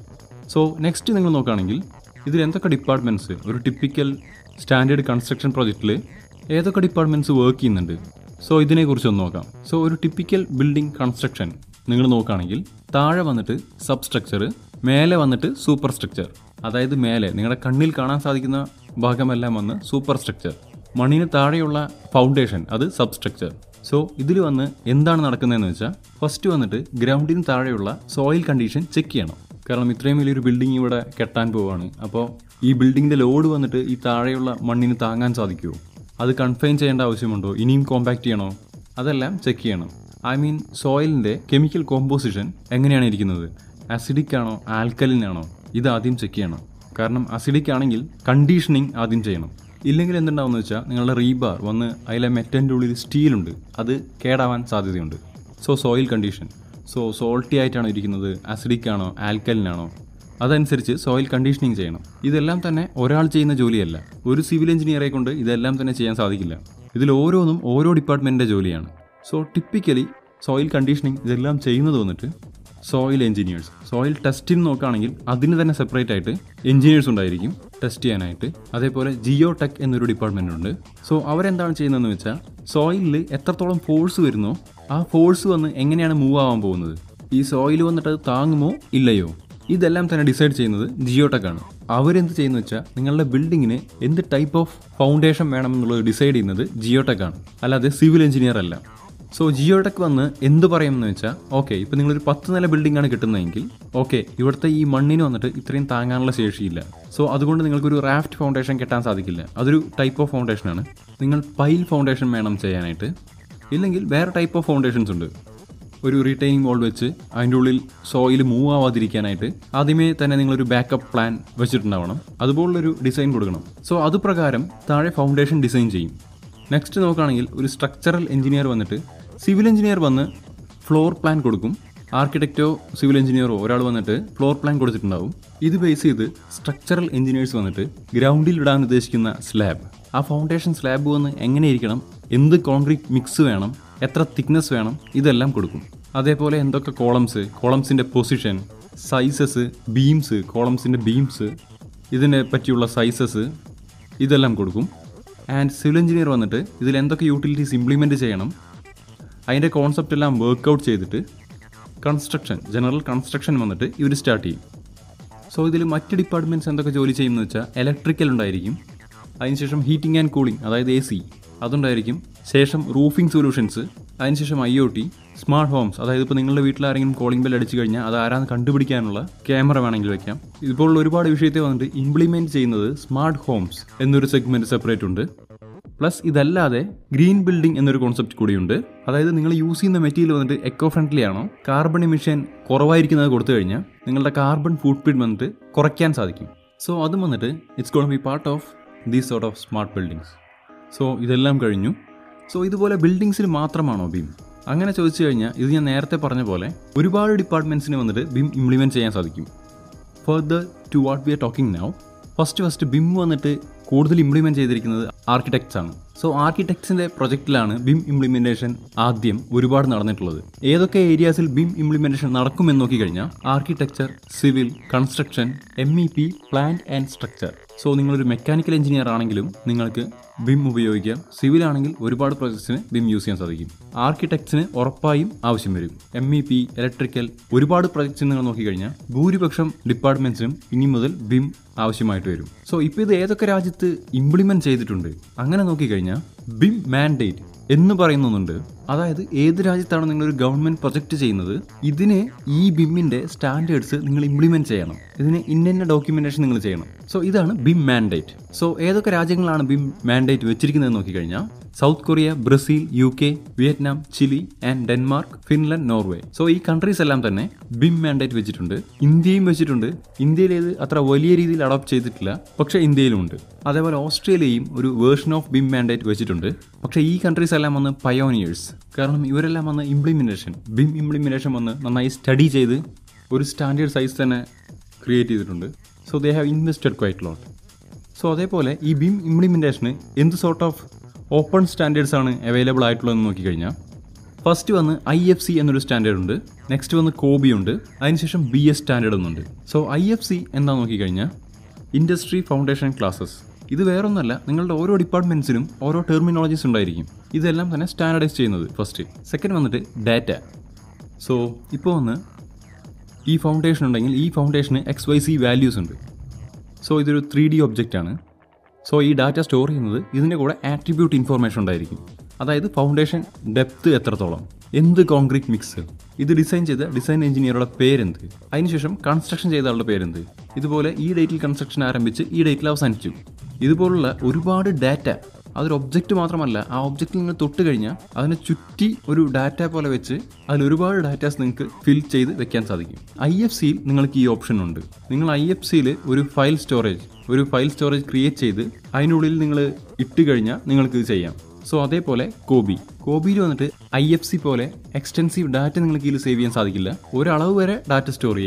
so next നിങ്ങൾ നോക്കുകയാണെങ്കിൽ ഇതിൽ എന്തൊക്കെ ഡിപ്പാർട്ട്മെൻറ്റ്സ് ഒരു ടിപ്പിക്കൽ സ്റ്റാൻഡേർഡ് കൺസ്ട്രക്ഷൻ പ്രോജക്റ്റിൽ ഏതൊക്കെ ഡിപ്പാർട്ട്മെൻറ്റ്സ് വർക്ക് ചെയ്യുന്നുണ്ട് സോ ഇതിനെക്കുറിച്ച് ഒന്ന് നോക്കാം സോ ഒരു ടിപ്പിക്കൽ ബിൽഡിംഗ് കൺസ്ട്രക്ഷൻ നിങ്ങൾ നോക്കുകയാണെങ്കിൽ താഴെ വന്നിട്ട് സബ് സ്ട്രക്ചർ മേലെ വന്നിട്ട് സൂപ്പർ സ്ട്രക്ചർ അതായത് മേലെ നിങ്ങളുടെ കണ്ണിൽ കാണാൻ സാധിക്കുന്ന ഭാഗമെല്ലാം വന്ന് സൂപ്പർ സ്ട്രക്ചർ മണ്ണിന് താഴെയുള്ള ഫൗണ്ടേഷൻ അത് സബ് സ്ട്രക്ചർ സോ ഇതിൽ വന്ന് എന്താണ് നടക്കുന്നതെന്ന് വെച്ചാൽ ഫസ്റ്റ് വന്നിട്ട് ഗ്രൗണ്ടിന് താഴെയുള്ള സോയിൽ കണ്ടീഷൻ ചെക്ക് ചെയ്യണം കാരണം ഇത്രയും വലിയൊരു ബിൽഡിംഗ് ഇവിടെ കെട്ടാൻ പോവുകയാണ് അപ്പോൾ ഈ ബിൽഡിങ്ങിൻ്റെ ലോഡ് വന്നിട്ട് ഈ താഴെയുള്ള മണ്ണിന് താങ്ങാൻ സാധിക്കുമോ അത് കൺഫൈൻ ചെയ്യേണ്ട ആവശ്യമുണ്ടോ ഇനിയും കോമ്പാക്ട് ചെയ്യണോ അതെല്ലാം ചെക്ക് ചെയ്യണം ഐ മീൻ സോയിലിൻ്റെ കെമിക്കൽ കോമ്പോസിഷൻ എങ്ങനെയാണ് ഇരിക്കുന്നത് അസിഡിക് ആണോ ആൽക്കലിൻ ആണോ ഇത് ആദ്യം ചെക്ക് ചെയ്യണം കാരണം അസിഡിക് ആണെങ്കിൽ കണ്ടീഷനിങ് ആദ്യം ചെയ്യണം ഇല്ലെങ്കിൽ എന്തുണ്ടാവുമെന്ന് വെച്ചാൽ നിങ്ങളുടെ റീബാർ വന്ന് അതിലെ മെറ്റൻ്റെ ഉള്ളിൽ സ്റ്റീലുണ്ട് അത് കേടാവാൻ സാധ്യതയുണ്ട് so soil condition so salty ആയിട്ടാണോ ഇരിക്കുന്നത് അസിഡിക് ആണോ ആൽക്കലിൻ ആണോ അതനുസരിച്ച് സോയിൽ കണ്ടീഷനിങ് ചെയ്യണം ഇതെല്ലാം തന്നെ ഒരാൾ ചെയ്യുന്ന ജോലിയല്ല ഒരു സിവിൽ എഞ്ചിനീയറെ കൊണ്ട് ഇതെല്ലാം തന്നെ ചെയ്യാൻ സാധിക്കില്ല ഇതിൽ ഓരോന്നും ഓരോ ഡിപ്പാർട്ട്മെൻറ്റിൻ്റെ ജോലിയാണ് സോ ടിപ്പിക്കലി സോയിൽ കണ്ടീഷനിങ് ഇതെല്ലാം ചെയ്യുന്നത് വന്നിട്ട് സോയിൽ എഞ്ചിനീയേഴ്സ് സോയിൽ ടെസ്റ്റിന് നോക്കുകയാണെങ്കിൽ അതിന് തന്നെ സെപ്പറേറ്റ് ആയിട്ട് എഞ്ചിനീയേഴ്സ് ഉണ്ടായിരിക്കും ടെസ്റ്റ് ചെയ്യാനായിട്ട് അതേപോലെ ജിയോ ടെക് എന്നൊരു ഡിപ്പാർട്ട്മെൻ്റ് ഉണ്ട് സോ അവരെന്താണ് ചെയ്യുന്നതെന്ന് വെച്ചാൽ സോയിലിൽ എത്രത്തോളം ഫോഴ്സ് വരുന്നോ ആ ഫോഴ്സ് വന്ന് എങ്ങനെയാണ് മൂവ് ആവാൻ പോകുന്നത് ഈ സോയിൽ വന്നിട്ട് അത് താങ്ങുമോ ഇല്ലയോ ഇതെല്ലാം തന്നെ ഡിസൈഡ് ചെയ്യുന്നത് ജിയോ ടെക് ആണ് അവരെന്ത് ചെയ്യുന്നു വെച്ചാൽ നിങ്ങളുടെ ബിൽഡിങ്ങിന് എന്ത് ടൈപ്പ് ഓഫ് ഫൗണ്ടേഷൻ വേണമെന്നുള്ളത് ഡിസൈഡ് ചെയ്യുന്നത് ജിയോ ടെക് ആണ് അല്ലാതെ സിവിൽ എഞ്ചിനീയർ അല്ല സോ ജിയോടെക് വന്ന് എന്ത് പറയുമെന്ന് വെച്ചാൽ ഓക്കെ ഇപ്പോൾ നിങ്ങളൊരു പത്ത് നില ബിൽഡിംഗ് ആണ് കിട്ടുന്നതെങ്കിൽ ഓക്കെ ഇവിടുത്തെ ഈ മണ്ണിന് വന്നിട്ട് ഇത്രയും താങ്ങാനുള്ള ശേഷിയില്ല സോ അതുകൊണ്ട് നിങ്ങൾക്കൊരു റാഫ്റ്റ് ഫൗണ്ടേഷൻ കെട്ടാൻ സാധിക്കില്ല അതൊരു ടൈപ്പ് ഓഫ് ഫൗണ്ടേഷനാണ് നിങ്ങൾ പൈൽ ഫൗണ്ടേഷൻ വേണം ചെയ്യാനായിട്ട് ഇല്ലെങ്കിൽ വേറെ ടൈപ്പ് ഓഫ് ഫൗണ്ടേഷൻസ് ഉണ്ട് ഒരു റീറ്റൈനിങ് വോൾ വെച്ച് അതിൻ്റെ ഉള്ളിൽ സോയിൽ മൂവ് ആവാതിരിക്കാനായിട്ട് ആദ്യമേ തന്നെ നിങ്ങളൊരു ബാക്കപ്പ് പ്ലാൻ വെച്ചിട്ടുണ്ടാവണം അതുപോലുള്ളൊരു ഡിസൈൻ കൊടുക്കണം സോ അത് പ്രകാരം താഴെ ഫൗണ്ടേഷൻ ഡിസൈൻ ചെയ്യും നെക്സ്റ്റ് നോക്കുകയാണെങ്കിൽ ഒരു സ്ട്രക്ചറൽ എഞ്ചിനീയർ വന്നിട്ട് സിവിൽ എഞ്ചിനീയർ വന്ന് ഫ്ലോർ പ്ലാൻ കൊടുക്കും ആർക്കിടെക്റ്റോ സിവിൽ എഞ്ചിനീയറോ ഒരാൾ വന്നിട്ട് ഫ്ലോർ പ്ലാൻ കൊടുത്തിട്ടുണ്ടാവും ഇത് ബേസ് ചെയ്ത് സ്ട്രക്ചറൽ എഞ്ചിനീയേഴ്സ് വന്നിട്ട് ഗ്രൗണ്ടിൽ ഇടാൻ ഉദ്ദേശിക്കുന്ന സ്ലാബ് ആ ഫൗണ്ടേഷൻ സ്ലാബ് വന്ന് എങ്ങനെ ഇരിക്കണം എന്ത് കോൺക്രീറ്റ് മിക്സ് വേണം എത്ര തിക്നെസ് വേണം ഇതെല്ലാം കൊടുക്കും അതേപോലെ എന്തൊക്കെ കോളംസ് കോളംസിൻ്റെ പൊസിഷൻ സൈസസ് ബീംസ് കോളംസിൻ്റെ ബീംസ് ഇതിനെ പറ്റിയുള്ള സൈസസ് ഇതെല്ലാം കൊടുക്കും ആൻഡ് സിവിൽ എഞ്ചിനീയർ വന്നിട്ട് ഇതിൽ എന്തൊക്കെ യൂട്ടിലിറ്റീസ് ഇംപ്ലിമെൻറ്റ് ചെയ്യണം അതിൻ്റെ കോൺസെപ്റ്റ് എല്ലാം വർക്കൗട്ട് ചെയ്തിട്ട് കൺസ്ട്രക്ഷൻ ജനറൽ കൺസ്ട്രക്ഷൻ വന്നിട്ട് ഇവർ സ്റ്റാർട്ട് ചെയ്യും സോ ഇതിൽ മറ്റ് ഡിപ്പാർട്ട്മെൻറ്റ്സ് എന്തൊക്കെ ജോലി ചെയ്യുമെന്ന് വെച്ചാൽ ഇലക്ട്രിക്കൽ ഉണ്ടായിരിക്കും അതിനുശേഷം ഹീറ്റിംഗ് ആൻഡ് കൂളിംഗ് അതായത് എ സി അതുണ്ടായിരിക്കും ശേഷം റൂഫിംഗ് സൊല്യൂഷൻസ് അതിനുശേഷം I O T smart homes അതായത് ഇപ്പോൾ നിങ്ങളുടെ വീട്ടിൽ ആരെങ്കിലും കോളിംഗ് ബെൽ അടിച്ചു കഴിഞ്ഞാൽ അത് ആരാന്ന് കണ്ടുപിടിക്കാനുള്ള ക്യാമറ വേണമെങ്കിൽ വെക്കാം ഇതുപോലുള്ള ഒരുപാട് വിഷയത്തെ വന്നിട്ട് ഇംപ്ലിമെൻറ്റ് ചെയ്യുന്നത് സ്മാർട്ട് ഹോംസ് എന്നൊരു സെഗ്മെൻറ്റ് സെപ്പറേറ്റ് ഉണ്ട് പ്ലസ് ഇതല്ലാതെ ഗ്രീൻ ബിൽഡിംഗ് എന്നൊരു കോൺസെപ്റ്റ് കൂടിയുണ്ട് അതായത് നിങ്ങൾ യൂസ് ചെയ്യുന്ന മെറ്റീരിയൽ വന്നിട്ട് എക്കോ ഫ്രണ്ട്ലി ആണോ കാർബൺ എമിഷൻ കുറവായിരിക്കുന്നത് കൊടുത്തു കഴിഞ്ഞാൽ നിങ്ങളുടെ കാർബൺ ഫുട് പ്രിന്റ് വന്നിട്ട് കുറയ്ക്കാൻ സാധിക്കും സോ അതും വന്നിട്ട് it's gonna be part of these sort of smart buildings so ഇതെല്ലാം കഴിഞ്ഞു സോ ഇതുപോലെ ബിൽഡിങ്സിൽ മാത്രമാണോ ബീം അങ്ങനെ ചോദിച്ചു കഴിഞ്ഞാൽ ഇത് ഞാൻ നേരത്തെ പറഞ്ഞ പോലെ ഒരുപാട് ഡിപ്പാർട്ട്മെൻറ്റ്സിന് വന്നിട്ട് ബീം ഇംപ്ലിമെൻറ്റ് ചെയ്യാൻ സാധിക്കും further to what we are talking now first first BIM വന്നിട്ട് കൂടുതൽ ഇംപ്ലിമെൻറ്റ് ചെയ്തിരിക്കുന്നത് ആർക്കിടെക്ട്സ് ആണ് സോ ആർക്കിടെക്ട്സിൻ്റെ പ്രൊജക്റ്റിലാണ് ബിം ഇംപ്ലിമെൻറ്റേഷൻ ആദ്യം ഒരുപാട് നടന്നിട്ടുള്ളത് ഏതൊക്കെ ഏരിയാസിൽ ബിം ഇംപ്ലിമെൻറ്റേഷൻ നടക്കുമെന്ന് നോക്കിക്കഴിഞ്ഞാൽ architecture civil construction M E P plant and structure so നിങ്ങളൊരു മെക്കാനിക്കൽ എഞ്ചിനീയർ ആണെങ്കിലും നിങ്ങൾക്ക് ബിം ഉപയോഗിക്കാം സിവിൽ ആണെങ്കിൽ ഒരുപാട് പ്രോജക്ട്സിന് ബിം യൂസ് ചെയ്യാൻ സാധിക്കും ആർക്കിടെക്ട്സിന് ഉറപ്പായും ആവശ്യം വരും എം ഇ പി ഇലക്ട്രിക്കൽ ഒരുപാട് പ്രൊജക്ട്സ് നിങ്ങൾ നോക്കിക്കഴിഞ്ഞാൽ ഭൂരിപക്ഷം ഡിപ്പാർട്ട്മെന്റ്സിനും ഇനി മുതൽ ബിം ആവശ്യമായിട്ട് വരും സോ ഇപ്പോൾ ഇത് ഏതൊക്കെ രാജ്യത്ത് ഇംപ്ലിമെന്റ് ചെയ്തിട്ടുണ്ട് അങ്ങനെ നോക്കിക്കഴിഞ്ഞാൽ ബിം മാൻഡേറ്റ് എന്ന് പറയുന്നുണ്ട് അതായത് ഏത് രാജ്യത്താണ് നിങ്ങളൊരു ഗവൺമെന്റ് പ്രൊജക്റ്റ് ചെയ്യുന്നത് ഇതിന് ഈ ബിമ്മിന്റെ സ്റ്റാൻഡേർഡ്സ് നിങ്ങൾ ഇംപ്ലിമെന്റ് ചെയ്യണം ഇതിന് ഇന്ന ഡോക്യുമെന്റേഷൻ നിങ്ങൾ ചെയ്യണം സോ ഇതാണ് ബിം മാൻഡേറ്റ് സോ ഏതൊക്കെ രാജ്യങ്ങളാണ് ബിം മാൻഡേറ്റ് വെച്ചിരിക്കുന്നത് നോക്കിക്കഴിഞ്ഞാൽ South Korea Brazil U K Vietnam Chile and Denmark Finland Norway so ഈ കൺട്രീസ് എല്ലാം തന്നെ ബിം മാൻഡേറ്റ് വെച്ചിട്ടുണ്ട് ഇന്ത്യയും വെച്ചിട്ടുണ്ട് ഇന്ത്യയിൽ ഇത് അത്ര വലിയ രീതിയിൽ അഡോപ്റ്റ് ചെയ്തിട്ടില്ല പക്ഷേ ഇന്ത്യയിലുമുണ്ട് അതേപോലെ ഓസ്ട്രേലിയയും ഒരു വേർഷൻ ഓഫ് ബിം മാൻഡേറ്റ് വെച്ചിട്ടുണ്ട് പക്ഷേ ഈ കൺട്രീസ് എല്ലാം വന്ന് പയോണിയേഴ്സ് കാരണം ഇവരെല്ലാം വന്ന് ഇംപ്ലിമെൻറ്റേഷൻ ബിം ഇംപ്ലിമെൻറ്റേഷൻ വന്ന് നന്നായി സ്റ്റഡി ചെയ്ത് ഒരു സ്റ്റാൻഡേർഡ് സൈസ് തന്നെ ക്രിയേറ്റ് ചെയ്തിട്ടുണ്ട് so they have invested quite lot so അതേപോലെ ഈ ബിം ഇംപ്ലിമെൻറ്റേഷന് എന്ത് സോർട്ട് ഓഫ് ഓപ്പൺ സ്റ്റാൻഡേർഡ്സ് ആണ് അവൈലബിൾ ആയിട്ടുള്ളതെന്ന് നോക്കിക്കഴിഞ്ഞാൽ ഫസ്റ്റ് വന്ന് ഐ എഫ് സി എന്നൊരു സ്റ്റാൻഡേർഡ് ഉണ്ട് നെക്സ്റ്റ് വന്ന് കോബി ഉണ്ട് അതിനുശേഷം ബി എസ് സ്റ്റാൻഡേർഡ് എന്നുണ്ട് സോ ഐ എഫ് സി എന്താ നോക്കിക്കഴിഞ്ഞാൽ ഇൻഡസ്ട്രി ഫൗണ്ടേഷൻ ക്ലാസ്സസ് ഇത് വേറൊന്നല്ല നിങ്ങളുടെ ഓരോ ഡിപ്പാർട്ട്മെൻറ്റ്സിനും ഓരോ ടെർമിനോളജീസ് ഉണ്ടായിരിക്കും ഇതെല്ലാം തന്നെ സ്റ്റാൻഡർഡൈസ് ചെയ്യുന്നത് ഫസ്റ്റ് സെക്കൻഡ് വന്നിട്ട് ഡാറ്റ സോ ഇപ്പോൾ വന്ന് ഈ ഫൗണ്ടേഷൻ ഉണ്ടെങ്കിൽ ഈ ഫൗണ്ടേഷന് എക്സ് വൈ സി വാല്യൂസ് ഉണ്ട് സോ ഇതൊരു ത്രീ ഡി ഒബ്ജക്റ്റ് ആണ് സോ ഈ ഡാറ്റ സ്റ്റോർ ചെയ്യുന്നത് ഇതിൻ്റെ കൂടെ ആട്രിബ്യൂട്ട് ഇൻഫോർമേഷൻ ഉണ്ടായിരിക്കും അതായത് ഫൗണ്ടേഷൻ ഡെപ്ത് എത്രത്തോളം എന്ത് കോൺക്രീറ്റ് മിക്സ് ഇത് ഡിസൈൻ ചെയ്ത ഡിസൈൻ എഞ്ചിനീയറുടെ പേരെന്ത് അതിനുശേഷം കൺസ്ട്രക്ഷൻ ചെയ്ത ആളുടെ പേരെന്ത് ഇതുപോലെ ഈ ഡേറ്റിൽ കൺസ്ട്രക്ഷൻ ആരംഭിച്ച് ഈ ഡേറ്റിൽ അവസാനിച്ചു ഇതുപോലുള്ള ഒരുപാട് ഡാറ്റ അതൊരു ഒബ്ജക്റ്റ് മാത്രമല്ല ആ ഒബ്ജക്റ്റിൽ നിങ്ങൾ തൊട്ട് കഴിഞ്ഞാൽ അതിനെ ചുറ്റി ഒരു ഡാറ്റ പോലെ വെച്ച് അതിൽ ഒരുപാട് ഡാറ്റാസ് നിങ്ങൾക്ക് ഫിൽ ചെയ്ത് വെക്കാൻ സാധിക്കും ഐ എഫ് സിയിൽ നിങ്ങൾക്ക് ഈ ഓപ്ഷൻ ഉണ്ട് നിങ്ങൾ ഐ എഫ് സിയിൽ ഒരു ഫയൽ സ്റ്റോറേജ് ഒരു ഫയൽ സ്റ്റോറേജ് ക്രിയേറ്റ് ചെയ്ത് അതിനുള്ളിൽ നിങ്ങൾ ഇട്ട് കഴിഞ്ഞാൽ നിങ്ങൾക്ക് ഇത് ചെയ്യാം സോ അതേപോലെ കോബി കോബിയിൽ വന്നിട്ട് ഐ എഫ് സി പോലെ എക്സ്റ്റെൻസീവ് ഡാറ്റ നിങ്ങൾക്ക് ഇതിൽ സേവ് ചെയ്യാൻ സാധിക്കില്ല ഒരളവ് വരെ ഡാറ്റ സ്റ്റോർ ചെയ്യാം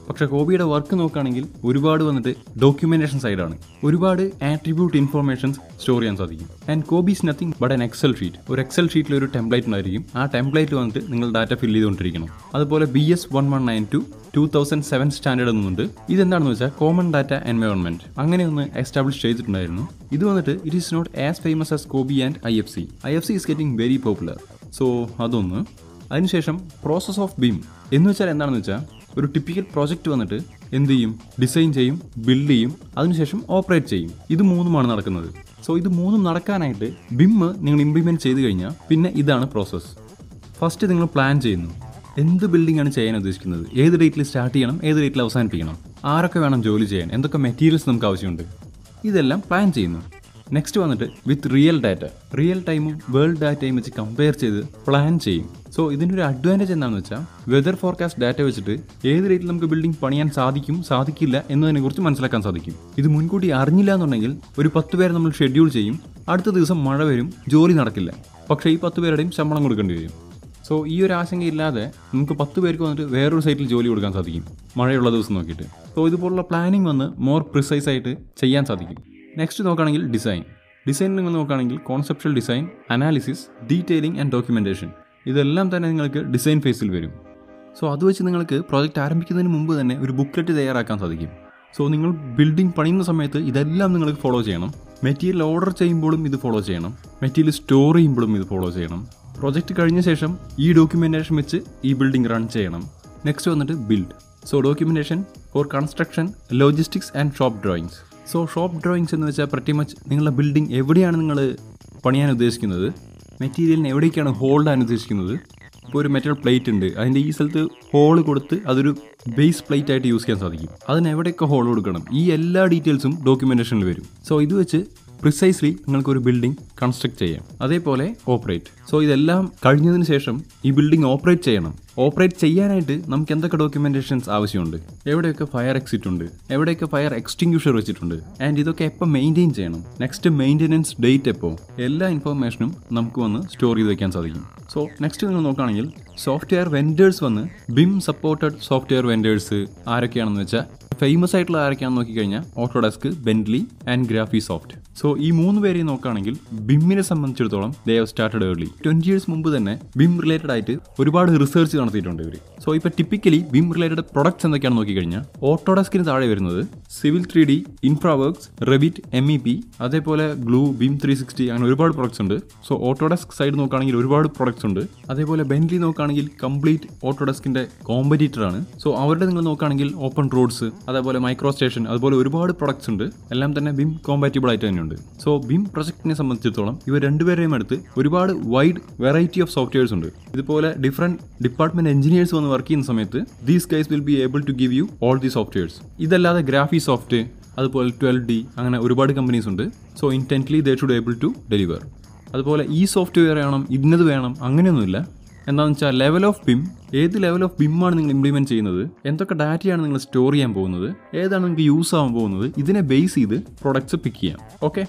പക്ഷേ കോബിയുടെ വർക്ക് നോക്കുകയാണെങ്കിൽ ഒരുപാട് വന്നിട്ട് ഡോക്യുമെന്റേഷൻ സൈഡാണ് ഒരുപാട് ആട്രിബ്യൂട്ട് ഇൻഫോർമേഷൻസ് സ്റ്റോർ ചെയ്യാൻ സാധിക്കും and COBie is nothing but an Excel sheet ഒരു എക്സൽ ഷീറ്റിൽ ഒരു ടെംപ്ലേറ്റ് ഉണ്ടായിരിക്കും ആ ടെംപ്ലേറ്റ് വന്നിട്ട് നിങ്ങൾ ഡാറ്റ ഫില്ല് ചെയ്തുകൊണ്ടിരിക്കണം അതുപോലെ B S one one nine two two thousand seven standard എന്നുണ്ട് ഇതെന്താണെന്ന് വെച്ചാൽ കോമൺ ഡാറ്റ എൻവയോൺമെന്റ് അങ്ങനെ ഒന്ന് എസ്റ്റാബ്ലിഷ് ചെയ്തിട്ടുണ്ടായിരുന്നു ഇത് വന്നിട്ട് it is not as famous as COBie and I F C I F C is getting very popular so അതൊന്ന് അതിനുശേഷം പ്രോസസ് ഓഫ് ബീം എന്ന് വെച്ചാൽ എന്താണെന്ന് വെച്ചാൽ ഒരു ടിപ്പിക്കൽ പ്രോജക്റ്റ് വന്നിട്ട് എന്ത് ചെയ്യും ഡിസൈൻ ചെയ്യും ബിൽഡ് ചെയ്യും അതിനുശേഷം ഓപ്പറേറ്റ് ചെയ്യും ഇത് മൂന്നുമാണ് നടക്കുന്നത് സോ ഇത് മൂന്നും നടക്കാനായിട്ട് ബിം നിങ്ങൾ ഇംപ്ലിമെൻറ്റ് ചെയ്ത് കഴിഞ്ഞാൽ പിന്നെ ഇതാണ് പ്രോസസ്സ് ഫസ്റ്റ് നിങ്ങൾ പ്ലാൻ ചെയ്യുന്നു എന്ത് ബിൽഡിംഗ് ആണ് ചെയ്യാൻ ഉദ്ദേശിക്കുന്നത് ഏത് ഡേറ്റിൽ സ്റ്റാർട്ട് ചെയ്യണം ഏത് ഡേറ്റിൽ അവസാനിപ്പിക്കണം ആരൊക്കെ വേണം ജോലി ചെയ്യാൻ എന്തൊക്കെ മെറ്റീരിയൽസ് നമുക്ക് ആവശ്യമുണ്ട് ഇതെല്ലാം പ്ലാൻ ചെയ്യുന്നു നെക്സ്റ്റ് വന്നിട്ട് വിത്ത് റിയൽ ഡാറ്റ റിയൽ ടൈമും വേൾഡ് ഡാറ്റയും വെച്ച് കമ്പയർ ചെയ്ത് പ്ലാൻ ചെയ്യും സോ ഇതിൻ്റെ ഒരു അഡ്വാൻറ്റേജ് എന്താണെന്ന് വെച്ചാൽ വെതർ ഫോർകാസ്റ്റ് ഡാറ്റ വെച്ചിട്ട് ഏത് റേറ്റിൽ നമുക്ക് ബിൽഡിംഗ് പണിയാൻ സാധിക്കും സാധിക്കില്ല എന്നതിനെ കുറിച്ച് മനസ്സിലാക്കാൻ സാധിക്കും ഇത് മുൻകൂട്ടി അറിഞ്ഞില്ല എന്നുണ്ടെങ്കിൽ ഒരു പത്ത് പേരെ നമ്മൾ ഷെഡ്യൂൾ ചെയ്യും അടുത്ത ദിവസം മഴ വരും ജോലി നടക്കില്ല പക്ഷേ ഈ പത്ത് പേരുടെയും ശമ്പളം കൊടുക്കേണ്ടി വരും സോ ഈ ഒരു ആശങ്കയില്ലാതെ നമുക്ക് പത്ത് പേർക്ക് വന്നിട്ട് വേറൊരു സൈറ്റിൽ ജോലി കൊടുക്കാൻ സാധിക്കും മഴയുള്ള ദിവസം നോക്കിയിട്ട് സോ ഇതുപോലുള്ള പ്ലാനിങ് വന്ന് മോർ പ്രിസൈസ് ആയിട്ട് ചെയ്യാൻ സാധിക്കും നെക്സ്റ്റ് നോക്കുകയാണെങ്കിൽ ഡിസൈൻ ഡിസൈൻ നിങ്ങൾ നോക്കുകയാണെങ്കിൽ conceptual design analysis detailing and documentation ഇതെല്ലാം തന്നെ നിങ്ങൾക്ക് ഡിസൈൻ ഫേസിൽ വരും സോ അത് വെച്ച് നിങ്ങൾക്ക് പ്രോജക്റ്റ് ആരംഭിക്കുന്നതിന് മുമ്പ് തന്നെ ഒരു ബുക്ക്ലെറ്റ് തയ്യാറാക്കാൻ സാധിക്കും സോ നിങ്ങൾ ബിൽഡിംഗ് പണിയുന്ന സമയത്ത് ഇതെല്ലാം നിങ്ങൾക്ക് ഫോളോ ചെയ്യണം മെറ്റീരിയൽ ഓർഡർ ചെയ്യുമ്പോഴും ഇത് ഫോളോ ചെയ്യണം മെറ്റീരിയൽ സ്റ്റോർ ചെയ്യുമ്പോഴും ഇത് ഫോളോ ചെയ്യണം പ്രോജക്റ്റ് കഴിഞ്ഞ ശേഷം ഈ ഡോക്യുമെൻറ്റേഷൻ വെച്ച് ഈ ബിൽഡിംഗ് റൺ ചെയ്യണം നെക്സ്റ്റ് വന്നിട്ട് build so documentation for construction logistics and shop drawings so shop drawings എന്ന് വെച്ചാൽ പ്രറ്റി മച്ച് നിങ്ങളുടെ ബിൽഡിംഗ് എവിടെയാണ് നിങ്ങൾ പണിയാൻ ഉദ്ദേശിക്കുന്നത് മെറ്റീരിയലിന് എവിടേക്കാണ് ഹോൾഡ് ചെയ്യാൻ ഉദ്ദേശിക്കുന്നത് ഇപ്പോൾ ഒരു മെറ്റൽ പ്ലേറ്റ് ഉണ്ട് അതിൻ്റെ ഈ സ്ഥലത്ത് ഹോൾ കൊടുത്ത് അതൊരു ബേസ് പ്ലേറ്റ് ആയിട്ട് യൂസ് ചെയ്യാൻ സാധിക്കും അതിന് എവിടെയൊക്കെ ഹോൾ കൊടുക്കണം ഈ എല്ലാ ഡീറ്റെയിൽസും ഡോക്യുമെൻറ്റേഷനിൽ വരും സോ ഇത് വെച്ച് പ്രിസൈസ്ലി നിങ്ങൾക്ക് ഒരു ബിൽഡിംഗ് കൺസ്ട്രക്ട് ചെയ്യാം അതേപോലെ ഓപ്പറേറ്റ് സോ ഇതെല്ലാം കഴിഞ്ഞതിന് ശേഷം ഈ ബിൽഡിംഗ് ഓപ്പറേറ്റ് ചെയ്യണം ഓപ്പറേറ്റ് ചെയ്യാനായിട്ട് നമുക്ക് എന്തൊക്കെ ഡോക്യുമെന്റേഷൻസ് ആവശ്യമുണ്ട് എവിടെയൊക്കെ ഫയർ എക്സിറ്റ് ഉണ്ട് എവിടെയൊക്കെ ഫയർ എക്സ്റ്റിങ്ക്യൂഷർ വെച്ചിട്ടുണ്ട് ആൻഡ് ഇതൊക്കെ എപ്പോൾ മെയിൻറ്റെയിൻ ചെയ്യണം നെക്സ്റ്റ് മെയിൻ്റെനൻസ് ഡേറ്റ് എപ്പോൾ എല്ലാ ഇൻഫർമേഷനും നമുക്ക് വന്ന് സ്റ്റോർ ചെയ്ത് വെക്കാൻ സാധിക്കും സോ നെക്സ്റ്റ് നിങ്ങൾ നോക്കുകയാണെങ്കിൽ സോഫ്റ്റ്വെയർ വെൻഡേഴ്സ് വന്ന് ബിം സപ്പോർട്ടഡ് സോഫ്റ്റ്വെയർ വെൻഡേഴ്സ് ആരൊക്കെയാണെന്ന് വെച്ചാൽ ഫേമസ് ആയിട്ടുള്ള ആരൊക്കെയാണെന്ന് നോക്കിക്കഴിഞ്ഞാൽ Autodesk Bentley and Graphisoft so ഈ മൂന്ന് പേരെയും നോക്കുകയാണെങ്കിൽ ബിമ്മിനെ സംബന്ധിച്ചിടത്തോളം they have started early twenty years മുമ്പ് തന്നെ ബിം റിലേറ്റഡ് ആയിട്ട് ഒരുപാട് റിസർച്ച് നടത്തിയിട്ടുണ്ട് ഇവർ സോ ഇപ്പോൾ ടിപ്പിക്കലി ബിം റിലേറ്റഡ് പ്രൊഡക്ട്സ് എന്തൊക്കെയാണെന്ന് നോക്കിക്കഴിഞ്ഞാൽ ഓട്ടോഡെസ്കിന് താഴെ വരുന്നത് civil three D InfraWorks Revit M E P അതേപോലെ ഗ്ലൂ ബിം ത്രീ സിക്സ്റ്റി അങ്ങനെ ഒരുപാട് പ്രൊഡക്ട്സ് ഉണ്ട് സോ ഓട്ടോഡെസ്ക് സൈഡ് നോക്കുകയാണെങ്കിൽ ഒരുപാട് പ്രൊഡക്ട്സ് ഉണ്ട് അതേപോലെ ബെൻലി നോക്കുകയാണെങ്കിൽ കംപ്ലീറ്റ് ഓട്ടോഡെസ്കിന്റെ കോമ്പറ്റീറ്റർ ആണ് സോ അവരുടെ നിങ്ങൾ നോക്കുകയാണെങ്കിൽ ഓപ്പൺ റോഡ്സ് അതേപോലെ മൈക്രോ സ്റ്റേഷൻ അതുപോലെ ഒരുപാട് പ്രൊഡക്ട്സ് ഉണ്ട് എല്ലാം തന്നെ ബിം കോമ്പാറ്റബിൾ ആയിട്ട് തന്നെയുണ്ട് സോ ബിം പ്രൊജക്ടിനെ സംബന്ധിച്ചിടത്തോളം ഇവർ രണ്ടുപേരെയും അടുത്ത് ഒരുപാട് വൈഡ് വെറൈറ്റി ഓഫ് സോഫ്റ്റ്വെയർസ് ഉണ്ട് ഇതുപോലെ ഡിഫറെന്റ് ഡിപ്പാർട്ട്മെന്റ് എഞ്ചിനീയേഴ്സ് വന്ന് വർക്ക് ചെയ്യുന്ന സമയത്ത് these guys will be able to give you all the softwares ഇതല്ലാതെ ഗ്രാഫി സോഫ്റ്റ് അതുപോലെ ട്വൽവ് ഡി അങ്ങനെ ഒരുപാട് കമ്പനീസ് ഉണ്ട് so instantly they should able to deliver അതുപോലെ ഈ സോഫ്റ്റ്വെയർ വേണം ഇന്നത് വേണം അങ്ങനെയൊന്നുമില്ല എന്താണെന്ന് വെച്ചാൽ ലെവൽ ഓഫ് ബിം ഏത് ലെവൽ ഓഫ് ബിമ്മാണ് നിങ്ങൾ ഇംപ്ലിമെന്റ് ചെയ്യുന്നത് എന്തൊക്കെ ഡാറ്റയാണ് നിങ്ങൾ സ്റ്റോർ ചെയ്യാൻ പോകുന്നത് ഏതാണ് നിങ്ങൾക്ക് യൂസ് ആവാൻ പോകുന്നത് ഇതിനെ ബേസ് ചെയ്ത് പ്രൊഡക്ട്സ് പിക്ക് ചെയ്യാം okay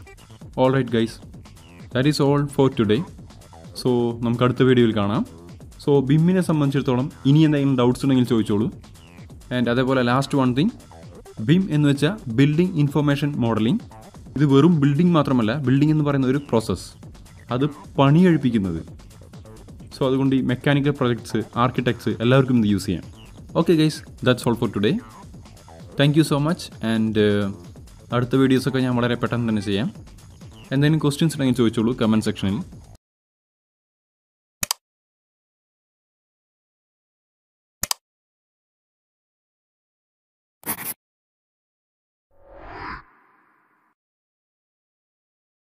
all right guys that is all for today so നമുക്ക് അടുത്ത വീഡിയോയിൽ കാണാം സോ ബിമ്മിനെ സംബന്ധിച്ചിടത്തോളം ഇനി എന്തെങ്കിലും ഡൗട്ട്സ് ഉണ്ടെങ്കിൽ ചോദിച്ചോളൂ ആൻഡ് അതേപോലെ ലാസ്റ്റ് വൺ തിങ് ബിം എന്ന് വെച്ചാൽ ബിൽഡിംഗ് ഇൻഫർമേഷൻ മോഡലിംഗ് ഇത് വെറും ബിൽഡിംഗ് മാത്രമല്ല ബിൽഡിംഗ് എന്ന് പറയുന്ന ഒരു പ്രോസസ്സ് അത് പണിയെഴുപ്പിക്കുന്നത് സോ അതുകൊണ്ട് ഈ മെക്കാനിക്കൽ പ്രൊജക്ട്സ് ആർക്കിടെക്ട്സ് എല്ലാവർക്കും ഇത് യൂസ് ചെയ്യാം okay guys that's all for today thank you so much and അടുത്ത വീഡിയോസൊക്കെ ഞാൻ വളരെ പെട്ടെന്ന് തന്നെ ചെയ്യാം എന്തെങ്കിലും ക്വസ്റ്റ്യൻസ് ഉണ്ടെങ്കിൽ ചോദിച്ചോളൂ കമൻറ്റ് സെക്ഷനിൽ